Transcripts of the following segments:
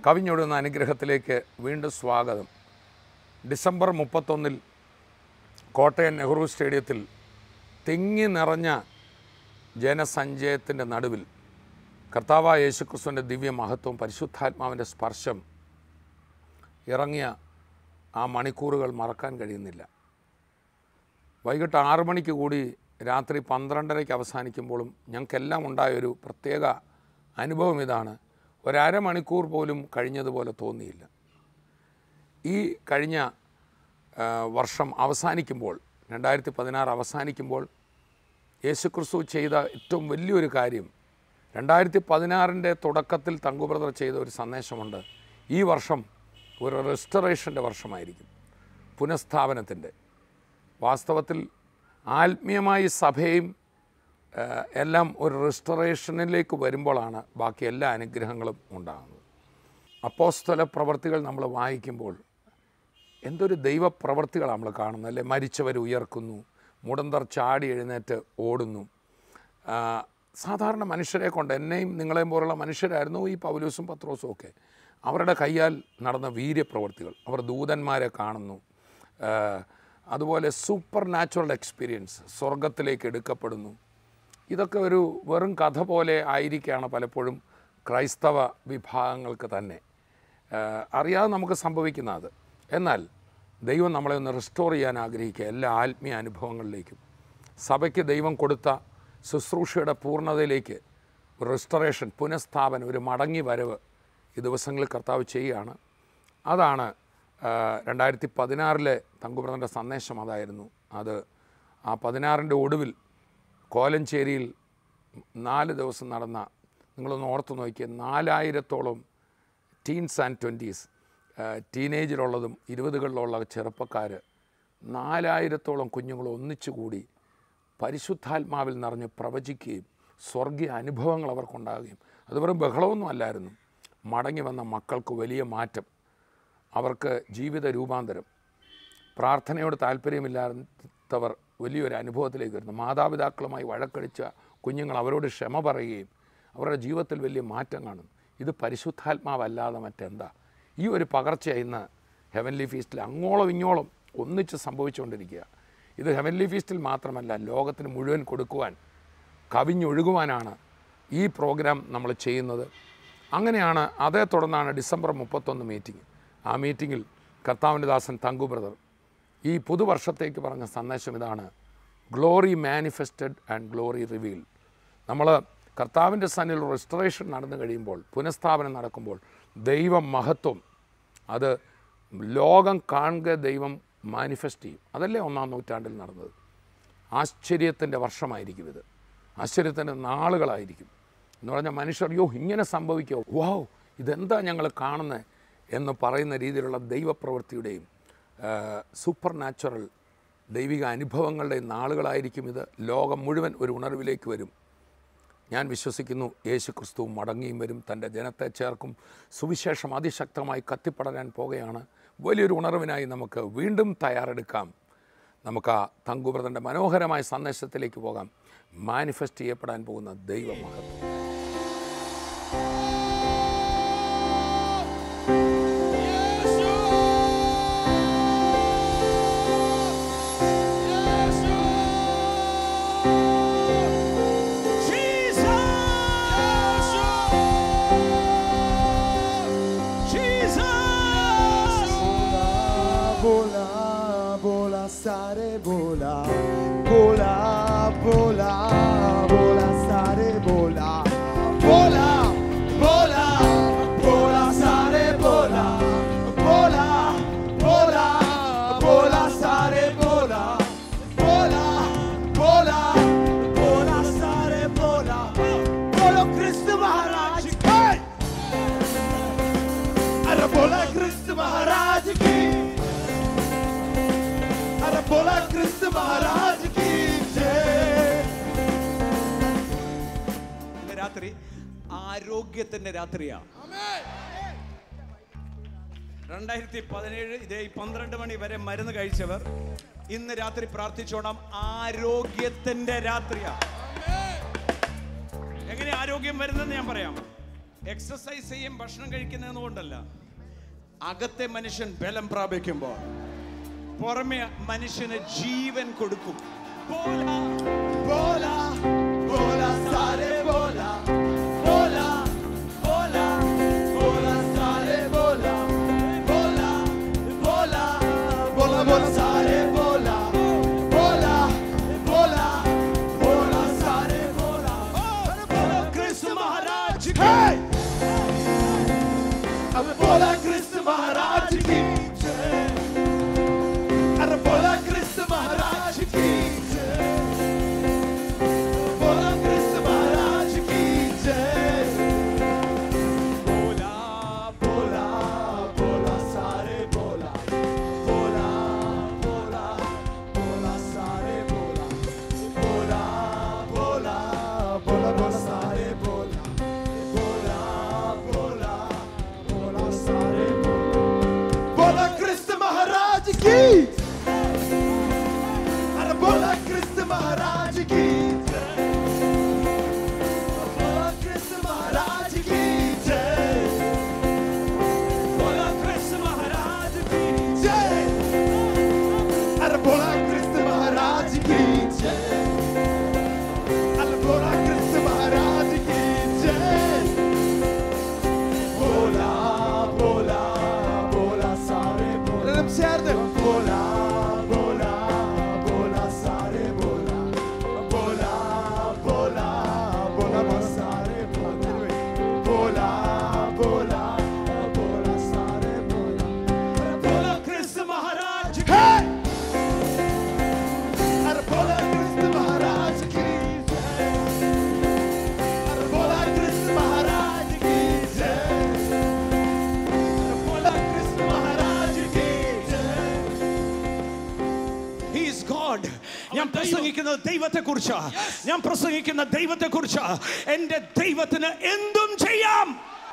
കവിഞ്ഞൊടുന്ന അനുഗ്രഹത്തിലേക്ക് വീണ്ടും സ്വാഗതം ഡിസംബർ മുപ്പത്തൊന്നിൽ കോട്ടയം നെഹ്റു സ്റ്റേഡിയത്തിൽ തിങ്ങി നിറഞ്ഞ ജനസഞ്ചയത്തിൻ്റെ നടുവിൽ കർത്താവായ യേശുക്രിസ്തുവിൻ്റെ ദിവ്യ മഹത്വം പരിശുദ്ധാത്മാവിൻ്റെ സ്പർശം ഇറങ്ങിയ ആ മണിക്കൂറുകൾ മറക്കാൻ കഴിയുന്നില്ല വൈകിട്ട് ആറ് മണിക്ക് കൂടി രാത്രി പന്ത്രണ്ടരയ്ക്ക് അവസാനിക്കുമ്പോഴും ഞങ്ങൾക്കെല്ലാം ഉണ്ടായൊരു പ്രത്യേക അനുഭവം ഇതാണ് ഒരമണിക്കൂർ പോലും കഴിഞ്ഞതുപോലെ തോന്നിയില്ല ഈ കഴിഞ്ഞ ആ, വർഷം അവസാനിക്കുമ്പോൾ രണ്ടായിരത്തി പതിനാറ് അവസാനിക്കുമ്പോൾ യേശുക്രിസ്തു ചെയ്ത ഏറ്റവും വലിയൊരു കാര്യം രണ്ടായിരത്തി പതിനാറിൻ്റെ തുടക്കത്തിൽ തങ്കു ബ്രദർ ചെയ്ത ഒരു സന്ദേശമുണ്ട് ഈ വർഷം ഒരു റെസ്റ്റോറേഷൻ്റെ വർഷമായിരിക്കും പുനഃസ്ഥാപനത്തിൻ്റെ വാസ്തവത്തിൽ ആത്മീയമായി സഭയും ആ, എല്ലാം ഒരു റെസ്റ്റോറേഷനിലേക്ക് വരുമ്പോഴാണ് ബാക്കി എല്ലാ അനുഗ്രഹങ്ങളും ഉണ്ടാകുന്നത് അപ്പോസ്തല പ്രവർത്തികൾ നമ്മൾ വായിക്കുമ്പോൾ എന്തൊരു ദൈവപ്രവർത്തികളാണ് നമ്മൾ കാണുന്നത് അല്ലേ മരിച്ചവർ ഉയർക്കുന്നു മുടന്തർ ചാടി എഴുന്നേറ്റ് ഓടുന്നു ആ, സാധാരണ മനുഷ്യരെ കൊണ്ട് എന്നെയും നിങ്ങളെയും പോലുള്ള മനുഷ്യരായിരുന്നു ഈ പൗലൂസും പത്രോസും ഒക്കെ അവരുടെ കയ്യാൽ നടന്ന വീര്യപ്രവർത്തികൾ അവർ ദൂതന്മാരെ കാണുന്നു ആ, അതുപോലെ സൂപ്പർ നാച്ചുറൽ എക്സ്പീരിയൻസ് സ്വർഗത്തിലേക്ക് എടുക്കപ്പെടുന്നു ഇതൊക്കെ ഒരു വെറും കഥ പോലെ ആയിരിക്കുകയാണ് പലപ്പോഴും ക്രൈസ്തവ വിഭാഗങ്ങൾക്ക് തന്നെ ആഹ് അറിയാതെ നമുക്ക് സംഭവിക്കുന്ന അത് എന്നാൽ ദൈവം നമ്മളെ ഒന്ന് റിസ്റ്റോർ ചെയ്യാൻ ആഗ്രഹിക്കുക എല്ലാ ആത്മീയ അനുഭവങ്ങളിലേക്കും സഭയ്ക്ക് ദൈവം കൊടുത്ത ശുശ്രൂഷയുടെ പൂർണ്ണതയിലേക്ക് ഒരു റെസ്റ്റോറേഷൻ പുനഃസ്ഥാപനം ഒരു മടങ്ങി വരവ് ഈ ദിവസങ്ങളിൽ കർത്താവ് ചെയ്യുകയാണ് അതാണ് രണ്ടായിരത്തി പതിനാറിലെ തങ്കുബ്രദൻ്റെ സന്ദേശം അതായിരുന്നു അത് ആ പതിനാറിൻ്റെ ഒടുവിൽ കോലഞ്ചേരിയിൽ നാല് ദിവസം നടന്ന നിങ്ങളൊന്ന് ഓർത്ത് നോക്കിയ നാലായിരത്തോളം ടീൻസ് ആൻഡ് ട്വൻറ്റീസ് ടീനേജിലുള്ളതും ഇരുപതുകളിലുള്ള ചെറുപ്പക്കാർ നാലായിരത്തോളം കുഞ്ഞുങ്ങൾ ഒന്നിച്ചുകൂടി പരിശുദ്ധാത്മാവിൽ നിറഞ്ഞ് പ്രവചിക്കുകയും സ്വർഗീയ അനുഭവങ്ങൾ അവർക്കുണ്ടാകുകയും അത് വെറും ബഹളമൊന്നും അല്ലായിരുന്നു മടങ്ങി വന്ന മക്കൾക്ക് വലിയ മാറ്റം അവർക്ക് ജീവിത രൂപാന്തരം പ്രാർത്ഥനയോട് താല്പര്യമില്ലാത്തവർ വലിയൊരു അനുഭവത്തിലേക്ക് വരുന്നു മാതാപിതാക്കളുമായി വഴക്കടിച്ച കുഞ്ഞുങ്ങൾ അവരോട് ക്ഷമ പറയുകയും അവരുടെ ജീവിതത്തിൽ വലിയ മാറ്റം കാണും ഇത് പരിശുദ്ധാത്മാവല്ലാതെ മറ്റെന്താ ഈ ഒരു പകർച്ച ഇന്ന് ഹെവൻലി ഫീസ്റ്റിൽ അങ്ങോളം ഇങ്ങോളം ഒന്നിച്ച് സംഭവിച്ചുകൊണ്ടിരിക്കുക ഇത് ഹെവൻലി ഫീസ്റ്റിൽ മാത്രമല്ല ലോകത്തിന് മുഴുവൻ കൊടുക്കുവാൻ കവിഞ്ഞൊഴുകുവാനാണ് ഈ പ്രോഗ്രാം നമ്മൾ ചെയ്യുന്നത് അങ്ങനെയാണ് അതേ തുടർന്നാണ് ഡിസംബർ മുപ്പത്തൊന്ന് മീറ്റിംഗ് ആ മീറ്റിങ്ങിൽ കർത്താവിൻ്റെ ദാസൻ തങ്കു ബ്രദർ ഈ പുതുവർഷത്തേക്ക് പറഞ്ഞ സന്ദേശം ഇതാണ് glory manifested and glory reveal നമ്മൾ കർത്താവിൻ്റെ സന്നിൽ റെസ്റ്റോറേഷൻ നടന്നു കഴിയുമ്പോൾ പുനഃസ്ഥാപനം നടക്കുമ്പോൾ ദൈവ മഹത്വം അത് ലോകം കാണുക ദൈവം മാനിഫെസ്റ്റ് ചെയ്യും അതല്ലേ ഒന്നാം നൂറ്റാണ്ടിൽ നടന്നത് ആശ്ചര്യത്തിൻ്റെ വർഷമായിരിക്കും ഇത് ആശ്ചര്യത്തിൻ്റെ നാളുകളായിരിക്കും എന്ന് പറഞ്ഞാൽ മനുഷ്യർ യോ ഇങ്ങനെ സംഭവിക്കുമോ വാവ് ഇതെന്താ ഞങ്ങൾ കാണുന്നത് എന്ന് പറയുന്ന രീതിയിലുള്ള ദൈവപ്രവൃത്തിയുടെയും സൂപ്പർ നാച്ചുറൽ ദൈവിക അനുഭവങ്ങളുടെയും നാളുകളായിരിക്കും ഇത് ലോകം മുഴുവൻ ഒരു ഉണർവിലേക്ക് വരും ഞാൻ വിശ്വസിക്കുന്നു യേശു ക്രിസ്തു മടങ്ങിയും വരും തൻ്റെ ജനത്തെ ചേർക്കും സുവിശേഷം അതിശക്തമായി കത്തിപ്പടരാൻ പോകുകയാണ് വലിയൊരു ഉണർവിനായി നമുക്ക് വീണ്ടും തയ്യാറെടുക്കാം നമുക്ക് ആ തങ്കുബ്രതൻ്റെ മനോഹരമായ സന്ദേശത്തിലേക്ക് പോകാം മാനിഫെസ്റ്റ് ചെയ്യപ്പെടാൻ പോകുന്ന ദൈവമഹത്വം Vola, vola, stare, vola, vola, vola, vola, stare, vola, vola, vola, vola, stare, vola, vola, vola, vola, stare, vola, vola, vola, vola, stare, vola, vola, Cristo Maharaj, hey! अरे बोला कृष्ण महाराज की अरे बोला कृष्ण महाराज की जय ഇന്ന് രാത്രി ആരോഗ്യത്തിന്റെ രാത്രിയാ രണ്ടായിരത്തി പതിനേഴ് ഇതേ ഈ പന്ത്രണ്ട് മണി വരെ മരുന്ന് കഴിച്ചവർ ഇന്ന് രാത്രി പ്രാർത്ഥിച്ചോണം ആരോഗ്യത്തിന്റെ രാത്രിയാ എങ്ങനെ ആരോഗ്യം വരുന്നെന്ന് ഞാൻ പറയാം എക്സസൈസ് ചെയ്യും ഭക്ഷണം കഴിക്കുന്നതെന്ന് കൊണ്ടല്ല അകത്തെ മനുഷ്യൻ ബലം പ്രാപിക്കുമ്പോൾ പുറമെ മനുഷ്യന് ജീവൻ കൊടുക്കും പോലാ Bola, bola, sale bola. Bola, bola, bola, sale bola. Bola, bola, bola, bola, sale bola. Bola, bola, bola, sale bola. Bola, Cristo Maharaj ki. Hey! अबे बोला कृष्ण महाराज की जय अरे बोला कृष्ण महाराज की जय बोला कृष्ण महाराज की जय बोला बोला बोला सारे बोला बोला बोला बोला सारे बोला बोला बोला बोला बोला सारे बोला बोला बोला बोला सारे बोला बोला कृष्ण महाराज की अरे बोला कृष्ण महाराज की जय बोला कृष्ण महाराज की जय बोला कृष्ण महाराज की जय अरे बोला कृष्ण महाराज की जय अरे बोला कृष्ण महाराज की जय बोला बोला बोला सारे बोला बोला बोला बोला सारे बोला बोला बोला बोला बोला सारे बोला बोला बोला बोला सारे बोला बोला कृष्ण महाराज की अरे बोला कृष्ण महाराज की जय अरे बोला कृष्ण महाराज की जय बोला कृष्ण महाराज की जय ഹീസ് ഗോഡ് ഞാൻ പ്രസംഗിക്കുന്നത് ദൈവത്തെ കുറിച്ചാ ഞാൻ പ്രസംഗിക്കുന്ന ദൈവത്തെ കുറിച്ചാ എന്റെ ദൈവത്തിന് എന്തും ചെയ്യാം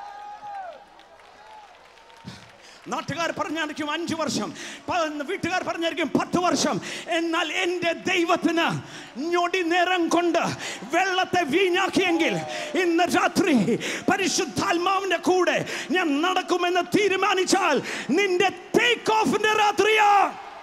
നാട്ടുകാർ പറഞ്ഞായിരിക്കും അഞ്ചു വർഷം പ- വീട്ടുകാർ പറഞ്ഞായിരിക്കും പത്ത് വർഷം എന്നാൽ എൻ്റെ ദൈവത്തിന് ഞൊടി നേരം കൊണ്ട് വെള്ളത്തെ വീഞ്ഞാക്കിയെങ്കിൽ ഇന്ന് രാത്രി പരിശുദ്ധാത്മാവിന്റെ കൂടെ ഞാൻ നടക്കുമെന്ന് തീരുമാനിച്ചാൽ നിന്റെ ടേക്ക് ഓഫിന്റെ രാത്രിയാ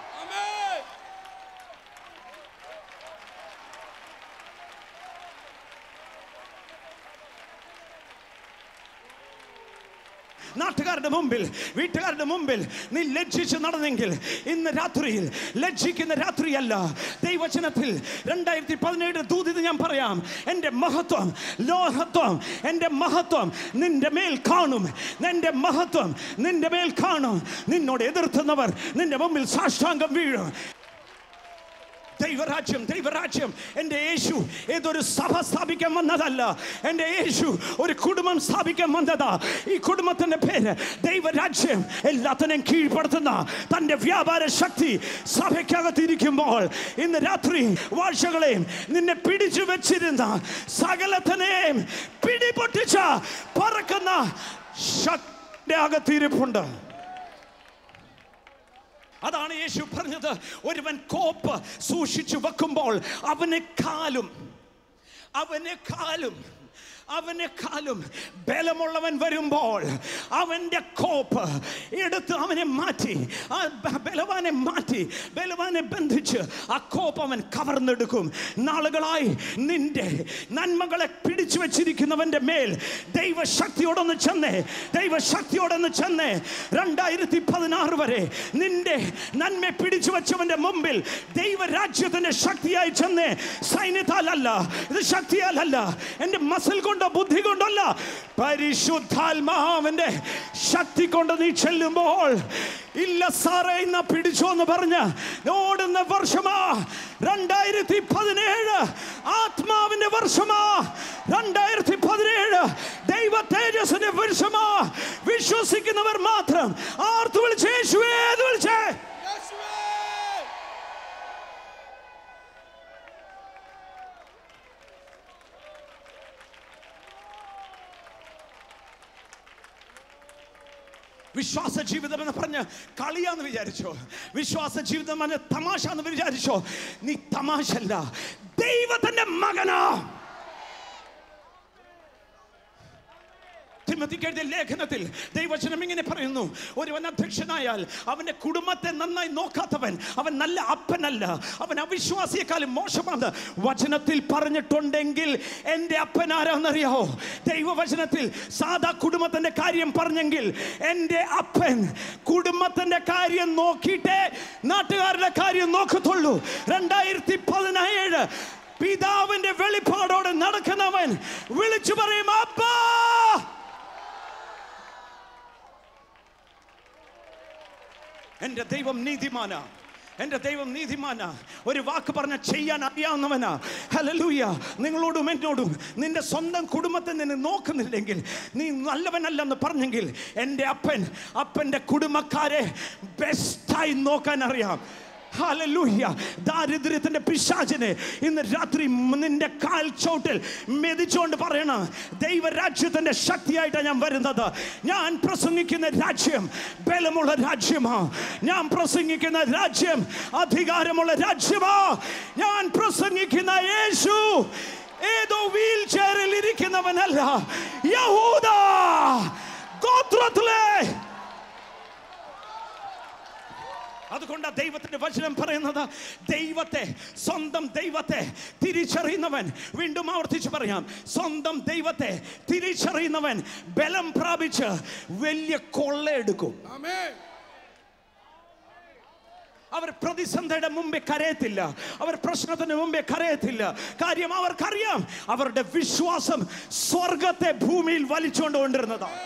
നാട്ടുകാരുടെ മുമ്പിൽ വീട്ടുകാരുടെ മുമ്പിൽ നീ ലജ്ജിച്ച് നടന്നെങ്കിൽ ഇന്ന് രാത്രിയിൽ ലജ്ജിക്കുന്ന രാത്രിയല്ല ദൈവചനത്തിൽ രണ്ടായിരത്തി പതിനേഴ് ദൂതിത് ഞാൻ പറയാം എൻ്റെ മഹത്വം ലോഹത്വം എൻ്റെ മഹത്വം നിന്റെ മേൽ കാണും നിന്റെ മഹത്വം നിന്റെ മേൽ കാണും നിന്നോട് എതിർത്തുന്നവർ നിന്റെ മുമ്പിൽ സാഷ്ടാംഗം വീഴും ദൈവരാജ്യം ദൈവരാജ്യം എൻ്റെ യേശു ഏതൊരു സഭ സ്ഥാപിക്കാൻ വന്നതല്ല എൻ്റെ യേശു ഒരു കുടുംബം സ്ഥാപിക്കാൻ വന്നതാ ഈ കുടുംബത്തിന്റെ പേര് ദൈവരാജ്യം എല്ലാത്തിനെയും കീഴ്പ്പെടുത്തുന്ന തൻ്റെ വ്യാപാര ശക്തി സഭയ്ക്കകത്തിരിക്കുമ്പോൾ ഇന്ന് രാത്രി വാഴ്ചകളെയും നിന്നെ പിടിച്ചു വെച്ചിരുന്ന സകലത്തിനെയും പിടിപൊട്ടിച്ച പറക്കുന്ന ശക്തി അകത്തിരിപ്പുണ്ട് അതാണ് യേശു പറഞ്ഞത് ഒരുവൻ കോപ്പ് സൂക്ഷിച്ചു വെക്കുമ്പോൾ അവനെക്കാളും അവനെക്കാളും അവനെക്കാളും ബലമുള്ളവൻ വരുമ്പോൾ അവൻ്റെ കോപ്പ് എടുത്ത് അവനെ മാറ്റി ആ ബ- ബലവാനെ മാറ്റി ബലവാനെ ബന്ധിച്ച് ആ കോപ്പ് അവൻ കവർന്നെടുക്കും നാളുകളായി നിന്റെ നന്മകളെ പിടിച്ചു വെച്ചിരിക്കുന്നവന്റെ മേൽ ദൈവശക്തിയോടൊന്ന് ചെന്നേ ദൈവശക്തിയോടൊന്ന് ചെന്നേ രണ്ടായിരത്തി പതിനാറ് വരെ നിന്റെ നന്മ പിടിച്ചു വെച്ചവന്റെ മുമ്പിൽ ദൈവരാജ്യത്തിന്റെ ശക്തിയായി ചെന്നേ സൈന്യത്താലല്ല ഇത് ശക്തിയാലല്ല എൻ്റെ മസിൽ കൊണ്ടോ ബുദ്ധി കൊണ്ടല്ല പരിശുദ്ധാത്മാവിന്റെ ശക്തി കൊണ്ട് നീ ചെല്ലുമ്പോൾ ഇല്ല സാറേ ഇന്ന് പിടിച്ചോ എന്ന് പറഞ്ഞ് ഓടുന്ന വർഷമാ രണ്ടായിരത്തി പതിനേഴ് ആത്മാവിന്റെ വർഷമാ രണ്ടായിരത്തി പതിനേഴ് ദൈവ തേജസ്സിന്റെ വർഷമാ വിശ്വസിക്കുന്നവർ മാത്രം ആർത്ത് വിളിച്ച് യേശുവേ എന്ന് വിളിച്ചേ വിശ്വാസ ജീവിതം എന്ന് പറഞ്ഞ് കളിയാന്ന് വിചാരിച്ചോ വിശ്വാസ ജീവിതം എന്ന് തമാശ എന്ന് വിചാരിച്ചോ നീ തമാശല്ല ദൈവത്തിന്റെ മകനാ തിമോത്തിക്ക് എഴുതിയ ലേഖനത്തിൽ ദൈവചനം ഇങ്ങനെ പറയുന്നു ഒരുവൻ അധ്യക്ഷനായാൽ അവന്റെ കുടുംബത്തെ നന്നായി നോക്കാത്തവൻ അവൻ നല്ല അപ്പനല്ല അവൻ അവിശ്വാസിയെക്കാളും മോശമാണ് വചനത്തിൽ പറഞ്ഞിട്ടുണ്ടെങ്കിൽ എൻ്റെ അപ്പൻ ആരാന്നറിയാവോ ദൈവവചനത്തിൽ സാധാ കുടുംബത്തിന്റെ കാര്യം പറഞ്ഞെങ്കിൽ എൻ്റെ അപ്പൻ കുടുംബത്തിന്റെ കാര്യം നോക്കിയിട്ടേ നാട്ടുകാരുടെ കാര്യം നോക്കത്തുള്ളൂ രണ്ടായിരത്തി പതിനേഴ് പിതാവിന്റെ വെളിപ്പാടോടെ നടക്കുന്നവൻ വിളിച്ചു പറയും അപ്പാ എന്റെ ദൈവം നീതിമാന എന്റെ ദൈവം നീതിമാന ഒരു വാക്ക് പറഞ്ഞ ചെയ്യാൻ അറിയാവുന്നവനാ ഹലലൂയ നിങ്ങളോടും എന്നോടും നിന്റെ സ്വന്തം കുടുംബത്തെ നിന്നെ നോക്കുന്നില്ലെങ്കിൽ നീ നല്ലവനല്ലെന്ന് പറഞ്ഞെങ്കിൽ എൻ്റെ അപ്പൻ അപ്പൻ്റെ കുടുംബക്കാരെ ബെസ്റ്റായി നോക്കാൻ അറിയാം ഹല്ലേലൂയ ദാരിദ്ര്യത്തിന്റെ പിശാചിനെ ഇന്ന് രാത്രി നിന്റെ കാൽ ചോട്ടിൽ മെതിച്ചുകൊണ്ട് പറയണം ദൈവരാജ്യത്തിന്റെ ശക്തിയായിട്ടാണ് ഞാൻ വരുന്നത് ഞാൻ പ്രസംഗിക്കുന്ന രാജ്യം ബലമുള്ള രാജ്യമാ ഞാൻ പ്രസംഗിക്കുന്ന രാജ്യം അധികാരമുള്ള രാജ്യമാ ഞാൻ പ്രസംഗിക്കുന്ന യേശു ഏതോ വീൽ ചെയറിൽ ഇരിക്കുന്നവനല്ല യഹൂദ ഗോത്രത്തിലെ അതുകൊണ്ട് ദൈവത്തിന്റെ വചനം പറയുന്നത് ദൈവത്തെ സ്വന്തം ദൈവത്തെ തിരിച്ചറിയുന്നവൻ വീണ്ടും ആവർത്തിച്ച് പറയാം സ്വന്തം ദൈവത്തെ തിരിച്ചറിയുന്നവൻ ബലം പ്രാപിച്ച് വലിയ കൊള്ളയെടുക്കും അവർ പ്രതിസന്ധിയുടെ മുമ്പേ കരയത്തില്ല അവർ പ്രശ്നത്തിന് മുമ്പേ കരയത്തില്ല കാര്യം അവർക്കറിയാം അവരുടെ വിശ്വാസം സ്വർഗത്തെ ഭൂമിയിൽ വലിച്ചുകൊണ്ട് കൊണ്ടിരുന്നതാണ്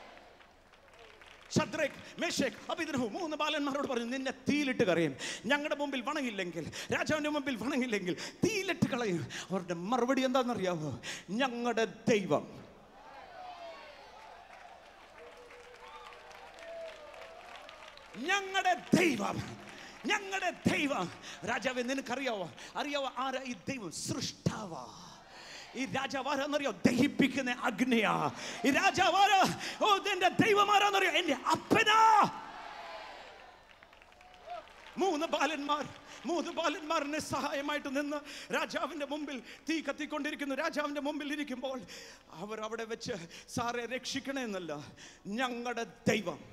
ശദ്രേഖ് മേശേഖ് അഭിദ്രഹു മൂന്ന് ബാലന്മാരോട് പറഞ്ഞു നിന്നെ തീയിലിട്ട് കറിയും ഞങ്ങളുടെ മുമ്പിൽ വണങ്ങില്ലെങ്കിൽ രാജാവിന്റെ മുമ്പിൽ വണങ്ങില്ലെങ്കിൽ തീയിലിട്ട് കളയും അവരുടെ മറുപടി എന്താണെന്നറിയാവോ ഞങ്ങളുടെ ദൈവം ഞങ്ങളുടെ ദൈവം ഞങ്ങളുടെ ദൈവം രാജാവെ നിനക്കറിയാവോ അറിയാവോ ആരാ ഈ ദൈവം സൃഷ്ടാവാ ഈ രാജാവാരാന്നറിയോ ദഹിപ്പിക്കുന്ന അഗ്നിയാ ഈ രാജാവാരാ ഓ എന്റെ ദൈവമാരാന്നറിയോ എന്റെ അപ്പനാ മൂന്ന് ബാലന്മാർ മൂന്ന് ബാലന്മാർ നിസ്സഹായമായിട്ട് നിന്ന് രാജാവിന്റെ മുമ്പിൽ തീ കത്തിക്കൊണ്ടിരിക്കുന്നു രാജാവിന്റെ മുമ്പിൽ ഇരിക്കുമ്പോൾ അവർ അവിടെ വെച്ച് സാറെ രക്ഷിക്കണേ എന്നല്ല ഞങ്ങളുടെ ദൈവം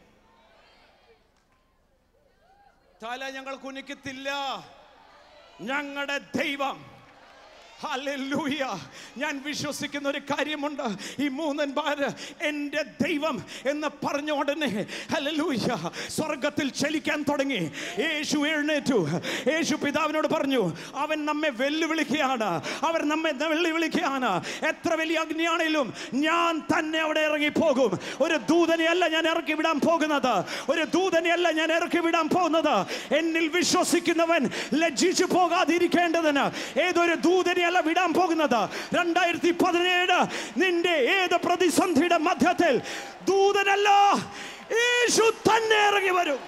തല ഞങ്ങൾ കുനിക്കത്തില്ല ഞങ്ങളുടെ ദൈവം ഹല്ലേലൂയ ഞാൻ വിശ്വസിക്കുന്ന ഒരു കാര്യമുണ്ട് ഈ മൂന്നൻ പാര് എൻ്റെ ദൈവം എന്ന് പറഞ്ഞ ഉടനെ ഹല്ലേലൂയ സ്വർഗത്തിൽ ചലിക്കാൻ തുടങ്ങി യേശു എഴുന്നേറ്റു യേശു പിതാവിനോട് പറഞ്ഞു അവൻ നമ്മെ വെല്ലുവിളിക്കുകയാണ് അവർ നമ്മെ വെല്ലുവിളിക്കുകയാണ് എത്ര വലിയ അഗ്നിയാണെങ്കിലും ഞാൻ തന്നെ അവിടെ ഇറങ്ങി പോകും ഒരു ദൂതനെയല്ല ഞാൻ ഇറക്കി വിടാൻ പോകുന്നത് ഒരു ദൂതനെയല്ല ഞാൻ ഇറക്കി വിടാൻ പോകുന്നത് എന്നിൽ വിശ്വസിക്കുന്നവൻ ലജ്ജിച്ചു പോകാതിരിക്കേണ്ടതിന് ഏതൊരു ദൂതനെയല്ല വിടാൻ പോകുന്നത് രണ്ടായിരത്തി പതിനേഴ് നിന്റെ ഏത് പ്രതിസന്ധിയുടെ മധ്യത്തിൽ ദൂതനല്ല യേശു തന്നെ ഇറങ്ങി വരും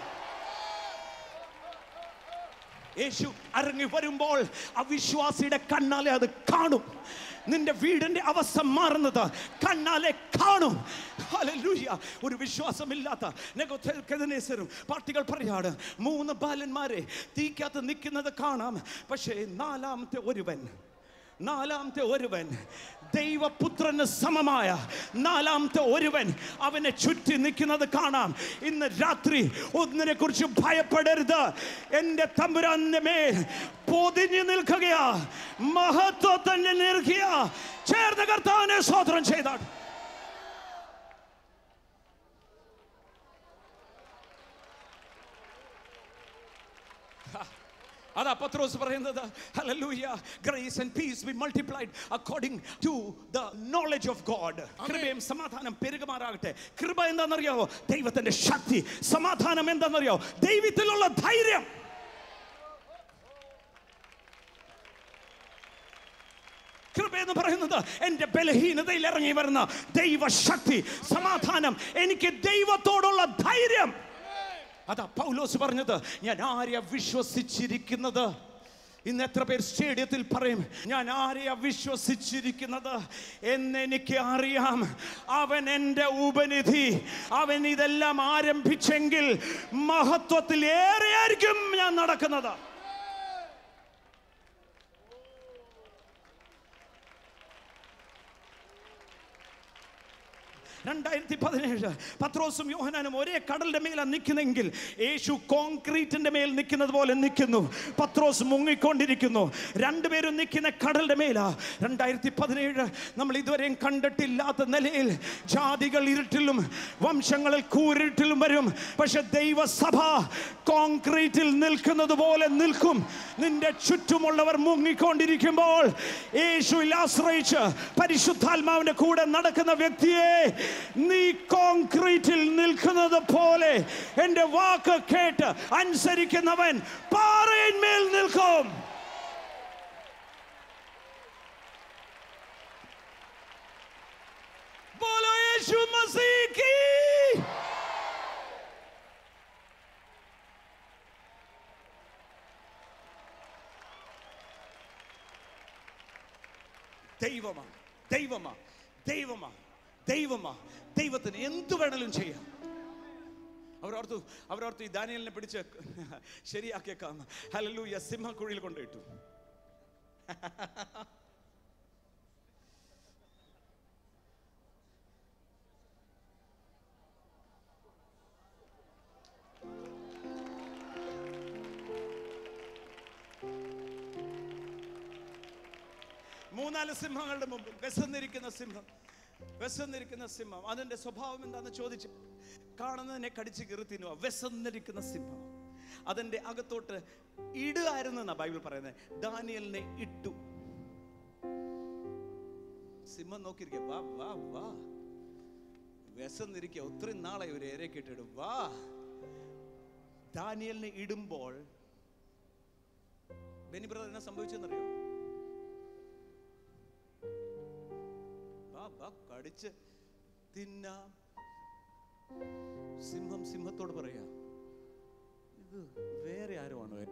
യേശു ഇറങ്ങി വരുമ്പോൾ അവിശ്വാസിയുടെ കണ്ണാലെ അത് കാണും നിന്റെ വീടിന്റെ അവസ്ഥ മാറുന്നത് കണ്ണാലെ കാണും ഹല്ലേലൂയ. ഒരു വിശ്വാസമില്ലാത്ത നെബൂഖദ്നേസരും പാർട്ടികൾ പറയാണ് മൂന്ന് ബാലന്മാരെ തീക്കകത്ത് നിൽക്കുന്നത് കാണാം പക്ഷേ നാലാമത്തെ ഒരുവൻ നാലാമത്തെ ഒരുവൻ ദൈവപുത്രന് സമമായ നാലാമത്തെ ഒരുവൻ അവനെ ചുറ്റി നിൽക്കുന്നത് കാണാം ഇന്ന് രാത്രി ഒന്നിനെ കുറിച്ച് ഭയപ്പെടരുത് എൻ്റെ തമ്പുരാന്റെ മേൽ പൊതിഞ്ഞു നിൽക്കുകയാ മഹത്വത്തന്നെ നിൽക്കുക ചേർന്ന കർത്താവിനെ സ്വോത്രം ചെയ്താണ് അതാ പത്രോസ് പറയുന്നത് hallelujah grace and peace be multiplied according to the knowledge of God കൃപയും സമാധാനം പെരുകുമാറാകട്ടെ കൃപ എന്താണെന്നറിയാവോ ദൈവത്തിന്റെ ശക്തി സമാധാനം എന്താണെന്നറിയാവോ ദൈവത്തിലുള്ള ധൈര്യം കൃപ എന്ന് പറയുന്നത് എൻ്റെ ബലഹീനതയിൽ ഇറങ്ങി വരുന്ന ദൈവശക്തി സമാധാനം എനിക്ക് ദൈവത്തോടുള്ള ധൈര്യം അതാ പൗലോസ് പറഞ്ഞത് ഞാൻ ആരെയാ വിശ്വസിച്ചിരിക്കുന്നത് ഇന്ന് എത്ര പേർ സ്റ്റേഡിയത്തിൽ പറയും ഞാൻ ആരെയാ വിശ്വസിച്ചിരിക്കുന്നത് എന്നെനിക്ക് അറിയാം അവൻ എൻ്റെ ഉപനിധി അവൻ ഇതെല്ലാം ആരംഭിച്ചെങ്കിൽ മഹത്വത്തിൽ ഏറെയായിരിക്കും ഞാൻ നടക്കുന്നത് രണ്ടായിരത്തി പതിനേഴ് പത്രോസും യോഹനാനും ഒരേ കടലിന്റെ മേലാണ് നിൽക്കുന്നെങ്കിൽ യേശു കോൺക്രീറ്റിന്റെ മേൽ നിൽക്കുന്നത് പോലെ നിൽക്കുന്നു പത്രോസ് മുങ്ങിക്കൊണ്ടിരിക്കുന്നു രണ്ടുപേരും നിൽക്കുന്ന കടലിന്റെ മേലാ രണ്ടായിരത്തി പതിനേഴ് നമ്മൾ ഇതുവരെയും കണ്ടിട്ടില്ലാത്ത നിലയിൽ ജാതികൾ ഇരുട്ടിലും വംശങ്ങളിൽ കൂരിട്ടിലും വരും പക്ഷെ ദൈവസഭ കോൺക്രീറ്റിൽ നിൽക്കുന്നത് പോലെ നിൽക്കും നിന്റെ ചുറ്റുമുള്ളവർ മുങ്ങിക്കൊണ്ടിരിക്കുമ്പോൾ യേശുവിൽ ആശ്രയിച്ച് പരിശുദ്ധാത്മാവിന്റെ കൂടെ നടക്കുന്ന വ്യക്തിയെ നീ കോൺക്രീറ്റിൽ നിൽക്കുന്നത് പോലെ എൻ്റെ വാക്ക് കേട്ട് അനുസരിക്കുന്നവൻ പാറയിന്മേൽ നിൽക്കും बोलो यीशु मसीह की ദൈവമാ ദൈവമാ ദൈവമാ ദൈവമാ ദൈവത്തിന് എന്തു വേണേലും ചെയ്യാം അവരോർത്തു അവരോർത്തു ഈ ദാനിയലിനെ പിടിച്ച് ശരിയാക്കിയേക്കാം ഹലലൂയ സിംഹക്കുഴിയിൽ കൊണ്ടിട്ടു മൂന്നാല് സിംഹങ്ങളുടെ മുമ്പ് വിശന്നിരിക്കുന്ന സിംഹം വിശന്നിരിക്കുന്ന സിംഹം അതിന്റെ സ്വഭാവം എന്താണെന്ന് ചോദിച്ചു കാണുന്നതിനെ കടിച്ച് കീറി തിന്നുക വിശന്നിരിക്കുന്ന സിംഹം അതിന്റെ അകത്തോട്ട് ഇടുകയായിരുന്നു എന്നാ ബൈബിൾ പറയുന്നത് ദാനിയലിനെ ഇട്ടു സിംഹം നോക്കിയിരിക്കുക വാ വാ വാ വിശന്നിരിക്കുക ഒത്തിരി നാളെ ഒരു ഏരെ കിട്ടിടും വാ ദാനിയലിനെ ഇടുമ്പോൾ ബെനി ബ്രദർ എന്നാ സംഭവിച്ചെന്നറിയോ വാ വാ കടിച്ച് തിന്നാം സിംഹം സിംഹത്തോട് പറയാ ഇത് വേറെ ആരോ ആണോ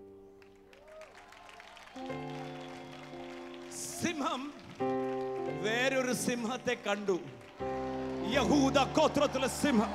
സിംഹം വേറൊരു സിംഹത്തെ കണ്ടു യഹൂദ ഗോത്രത്തിലെ സിംഹം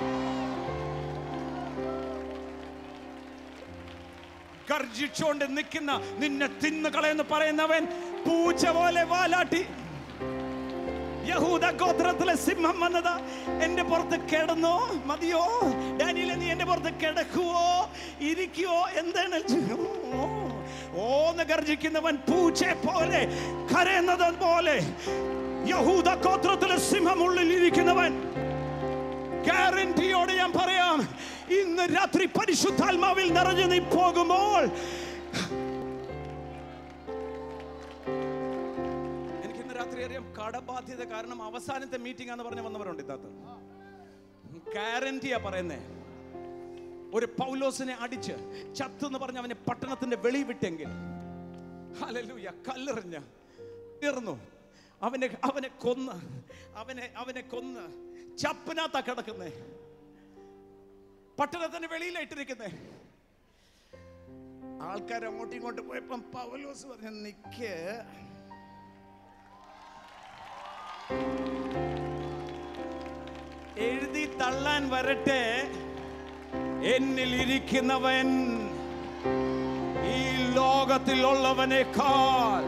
ഗർജിച്ചുകൊണ്ട് നിൽക്കുന്ന നിന്നെ തിന്നുകളയെന്ന് പറയുന്നവൻ പൂച്ച പോലെ വാലാട്ടി യഹൂദ ഗോത്രത്തിലെ സിംഹം വന്നതാ എന്റെ പുറത്ത് കിടന്നോ മതിയോ ഡാനിയിലെ നീ എന്റെ പുറത്ത് കിടക്കുവോ ഇരിക്കുവോ എന്താണ് ഓ, ഓന്ന് ഗർജിക്കുന്നവൻ പൂച്ചെ പോലെ കരയുന്നത് പോലെ യഹൂദ ഗോത്രത്തിലെ സിംഹം ഉള്ളിൽ ഇരിക്കുന്നവൻ ഗ്യാരണ്ടിയോട് ഞാൻ പറയാം ഇന്ന് രാത്രി പരിശുദ്ധാത്മാവിൽ നിറഞ്ഞു നീ പോകുമ്പോൾ എനിക്ക് ഇന്ന് രാത്രി അറിയാം കടബാധ്യത കാരണം അവസാനത്തെ മീറ്റിംഗ് ആണെന്ന് പറഞ്ഞ് വന്നവരുണ്ട് ഇന്നത്തെ ഗ്യാരണ്ടിയാ പറയുന്നേ ഒരു പൗലോസിനെ അടിച്ച് ചത്തെന്ന് പറഞ്ഞ് അവനെ പട്ടണത്തിന്റെ വെളി വിട്ടെങ്കിൽ ഹല്ലേലൂയ കല്ലെറിഞ്ഞ തീർന്നു അവനെ അവനെ കൊന്ന് അവനെ അവനെ കൊന്ന് ചപ്പിനകത്താ കിടക്കുന്നേ പട്ടണത്തിന് വെളിയിലായിട്ടിരിക്കുന്നേ ആൾക്കാർ അങ്ങോട്ടും ഇങ്ങോട്ടും പോയപ്പം പൗലോസ് പറഞ്ഞു നിക്ക് എഴുതി തള്ളാൻ വരട്ടെ എന്നിൽ ഇരിക്കുന്നവൻ ഈ ലോകത്തിലുള്ളവനേക്കാൾ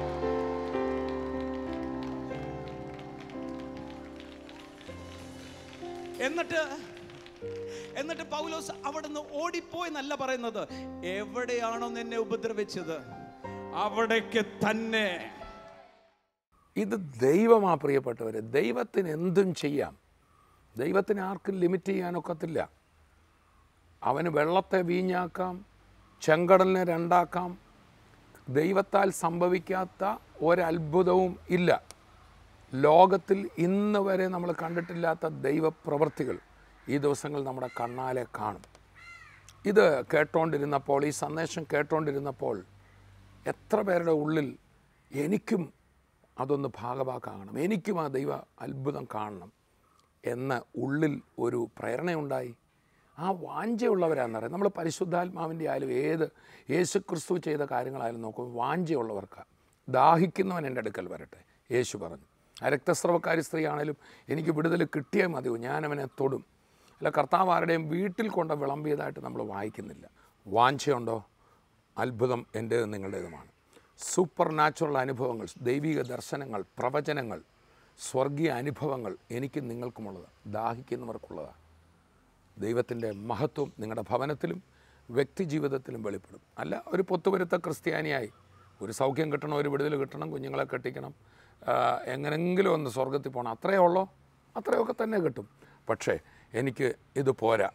എന്നിട്ട് എന്നിട്ട് പൗലോസ് അവിടുന്ന് ഓടിപ്പോയി എന്നല്ല പറയുന്നത് എവിടെയാണോ നിന്നെ ഉപദ്രവിച്ചത് അവിടേക്ക് തന്നെ ഇത് ദൈവമാ പ്രിയപ്പെട്ടവരെ ദൈവത്തിന് എന്തും ചെയ്യാം ദൈവത്തിന് ആർക്കും ലിമിറ്റ് ചെയ്യാനൊക്കത്തില്ല അവന് വെള്ളത്തെ വീഞ്ഞാക്കാം ചെങ്കടലിനെ രണ്ടാക്കാം ദൈവത്താൽ സംഭവിക്കാത്ത ഒരത്ഭുതവും ഇല്ല ലോകത്തിൽ ഇന്ന് വരെ നമ്മൾ കണ്ടിട്ടില്ലാത്ത ദൈവപ്രവൃത്തികൾ ഈ ദിവസങ്ങൾ നമ്മുടെ കണ്ണാലെ കാണും ഇത് കേട്ടോണ്ടിരുന്നപ്പോൾ ഈ സന്ദേശം കേട്ടോണ്ടിരുന്നപ്പോൾ എത്ര പേരുടെ ഉള്ളിൽ എനിക്കും അതൊന്ന് ഭാഗഭാക്കാകണം എനിക്കും ആ ദൈവ അത്ഭുതം കാണണം എന്ന് ഉള്ളിൽ ഒരു പ്രേരണയുണ്ടായി ആ വാഞ്ചയുള്ളവരാണെന്നറിയാം നമ്മൾ പരിശുദ്ധാത്മാവിൻ്റെ ആയാലും ഏത് യേശു ക്രിസ്തു ചെയ്ത കാര്യങ്ങളായാലും നോക്കും വാഞ്ചയുള്ളവർക്ക് ദാഹിക്കുന്നവൻ എൻ്റെ അടുക്കൽ വരട്ടെ യേശു പറഞ്ഞു ആ രക്തസ്രവക്കാരി സ്ത്രീ ആണെങ്കിലും എനിക്ക് വിടുതൽ കിട്ടിയേ മതിയോ ഞാനവനെ തൊടും അല്ല കർത്താവ് ആരുടെയും വീട്ടിൽ കൊണ്ട് വിളമ്പിയതായിട്ട് നമ്മൾ വായിക്കുന്നില്ല വാഞ്ചയുണ്ടോ അത്ഭുതം എൻ്റേതും നിങ്ങളുടേതുമാണ് സൂപ്പർ നാച്ചുറൽ അനുഭവങ്ങൾ ദൈവിക ദർശനങ്ങൾ പ്രവചനങ്ങൾ സ്വർഗീയ അനുഭവങ്ങൾ എനിക്കും നിങ്ങൾക്കുമുള്ളതാണ് ദാഹിക്കുന്നവർക്കുള്ളതാണ് ദൈവത്തിൻ്റെ മഹത്വം നിങ്ങളുടെ ഭവനത്തിലും വ്യക്തി ജീവിതത്തിലും വെളിപ്പെടും അല്ല ഒരു പൊത്തുവരുത്ത ക്രിസ്ത്യാനിയായി ഒരു സൗഖ്യം കിട്ടണം ഒരു വിടുതൽ കിട്ടണം കുഞ്ഞുങ്ങളെ കെട്ടിക്കണം ആ, എങ്ങനെങ്കിലും ഒന്ന് സ്വർഗത്തിൽ പോകണം അത്രയേ ഉള്ളൂ അത്രയൊക്കെ തന്നെ കിട്ടും പക്ഷേ എനിക്ക് ഇത് പോരാ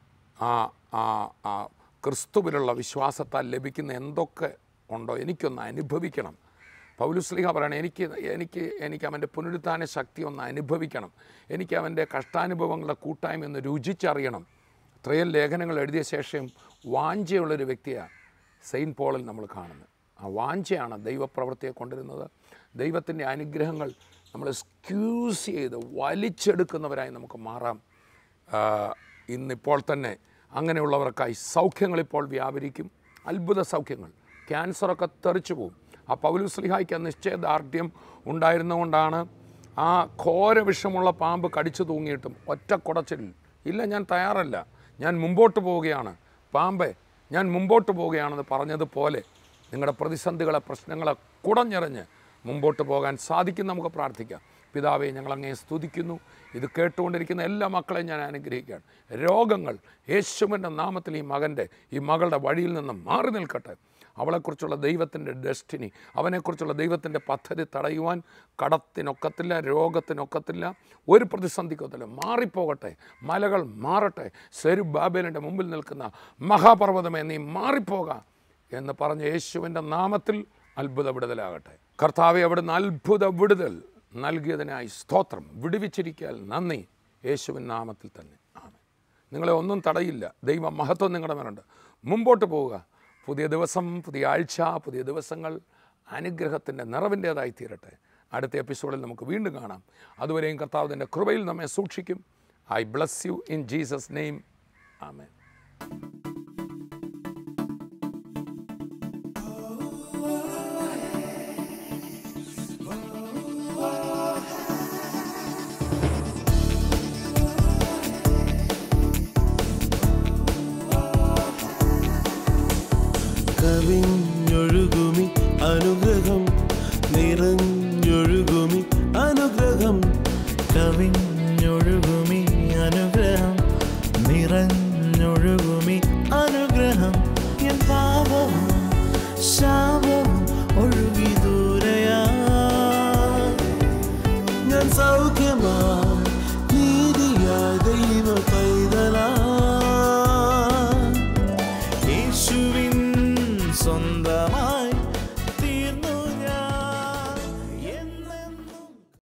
ആ ആ ആ ക്രിസ്തുവിലുള്ള വിശ്വാസത്താൽ ലഭിക്കുന്ന എന്തൊക്കെ ഉണ്ടോ എനിക്കൊന്ന് അനുഭവിക്കണം പൗലുസ്ലിഹ പറയണം എനിക്ക് എനിക്ക് എനിക്ക് അവൻ്റെ പുനരുത്ഥാന ശക്തി ഒന്ന് അനുഭവിക്കണം എനിക്ക് അവൻ്റെ കഷ്ടാനുഭവങ്ങളുടെ കൂട്ടായ്മ ഒന്ന് രുചിച്ചറിയണം ഇത്രയും ലേഖനങ്ങൾ എഴുതിയ ശേഷം വാഞ്ചയുള്ളൊരു വ്യക്തിയാണ് സെയിൻറ്റ് പോളിൽ നമ്മൾ കാണുന്നത് ആ വാഞ്ചയാണ് ദൈവപ്രവൃത്തിയെ കൊണ്ടുവരുന്നത് ദൈവത്തിൻ്റെ അനുഗ്രഹങ്ങൾ നമ്മൾ സ്ക്യൂസ് ചെയ്ത് വലിച്ചെടുക്കുന്നവരായി നമുക്ക് മാറാം ആ, ഇന്നിപ്പോൾ തന്നെ അങ്ങനെയുള്ളവർക്കായി സൗഖ്യങ്ങൾ ഇപ്പോൾ വ്യാപരിക്കും അത്ഭുത സൗഖ്യങ്ങൾ ക്യാൻസറൊക്കെ തെറിച്ചു പോകും ആ പൗലുസ്ലിഹായ്ക്ക് ആ നിശ്ചയദാർഢ്യം ഉണ്ടായിരുന്നുകൊണ്ടാണ് ആ ഘോര വിഷമുള്ള പാമ്പ് കടിച്ചു തൂങ്ങിയിട്ടും ഒറ്റ കുടച്ചിൽ ഇല്ല ഞാൻ തയ്യാറല്ല ഞാൻ മുമ്പോട്ട് പോവുകയാണ് പാമ്പെ ഞാൻ മുമ്പോട്ട് പോവുകയാണെന്ന് പറഞ്ഞതുപോലെ നിങ്ങളുടെ പ്രതിസന്ധികളെ പ്രശ്നങ്ങളെ കുടഞ്ഞെറിഞ്ഞ് മുമ്പോട്ട് പോകാൻ സാധിക്കും നമുക്ക് പ്രാർത്ഥിക്കാം പിതാവെ ഞങ്ങൾ അങ്ങേ സ്തുതിക്കുന്നു ഇത് കേട്ടുകൊണ്ടിരിക്കുന്ന എല്ലാ മക്കളെയും ഞാൻ അനുഗ്രഹിക്കുകയാണ് രോഗങ്ങൾ യേശുവിൻ്റെ നാമത്തിൽ ഈ മകൻ്റെ ഈ മകളുടെ വഴിയിൽ നിന്ന് മാറി നിൽക്കട്ടെ അവളെക്കുറിച്ചുള്ള ദൈവത്തിൻ്റെ ഡെസ്റ്റിനി അവനെക്കുറിച്ചുള്ള ദൈവത്തിൻ്റെ പദ്ധതി തടയുവാൻ കടത്തിനൊക്കത്തില്ല രോഗത്തിനൊക്കത്തില്ല ഒരു പ്രതിസന്ധിക്കൊത്തില്ല മാറിപ്പോകട്ടെ മലകൾ മാറട്ടെ സെരു ബാബേലിൻ്റെ മുമ്പിൽ നിൽക്കുന്ന മഹാപർവ്വതമേ നീ മാറിപ്പോകാം എന്ന് പറഞ്ഞ യേശുവിൻ്റെ നാമത്തിൽ അത്ഭുത വിടുതലാകട്ടെ കർത്താവെ അവിടുന്ന് അത്ഭുത വിടുതൽ നൽകിയതിനായി സ്തോത്രം വിടുവിച്ചിരിക്കാൻ നന്ദി യേശുവിൻ നാമത്തിൽ തന്നെ ആമേൻ നിങ്ങളെ ഒന്നും തടയില്ല ദൈവ മഹത്വം നിങ്ങളുടെ മേലുണ്ട് മുമ്പോട്ട് പോവുക പുതിയ ദിവസം പുതിയ ആഴ്ച പുതിയ ദിവസങ്ങൾ അനുഗ്രഹത്തിൻ്റെ നിറവിൻ്റേതായി തീരട്ടെ അടുത്ത എപ്പിസോഡിൽ നമുക്ക് വീണ്ടും കാണാം അതുവരെയും കർത്താവിൻ്റെ കൃപയിൽ നമ്മെ സൂക്ഷിക്കും I bless you in Jesus name amen കവിഞ്ഞൊഴുകുമി അനുഗ്രഹം നിറഞ്ഞൊഴുകുമി അനുഗ്രഹം കവിഞ്ഞൊഴുകുമി അനുഗ്രഹം നിറഞ്ഞൊഴുകുമി അനുഗ്രഹം എൻ പാപവും ശാപവും ഒഴുകി ദൂരയാ ഞാൻ സൗഖ്യമാ